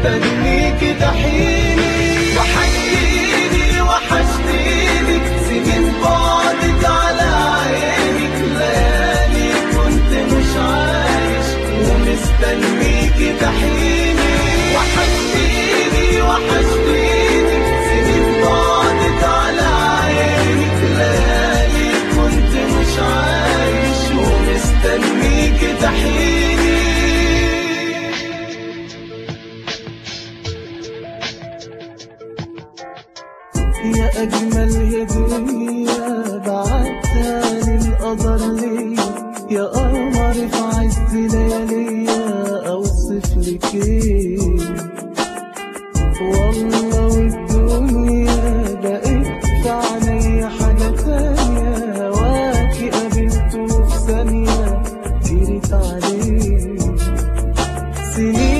ومستنيك تحيني وحشتيني وحشتيني سنين بعدك على عينك ليالي كنت مش عايش ومستنيك تحيني وحشتيني وحشتيني سنين بعدك على عينك ليالي كنت مش عايش ومستنيك تحيني يا أجمل هدية بعتها للقدر ليا يا قمر في عز لياليا أوصف لك إيه والله والدنيا بقيت في عينيا حاجة تانية هواكي قابلته في ثانية جريت عليه سنين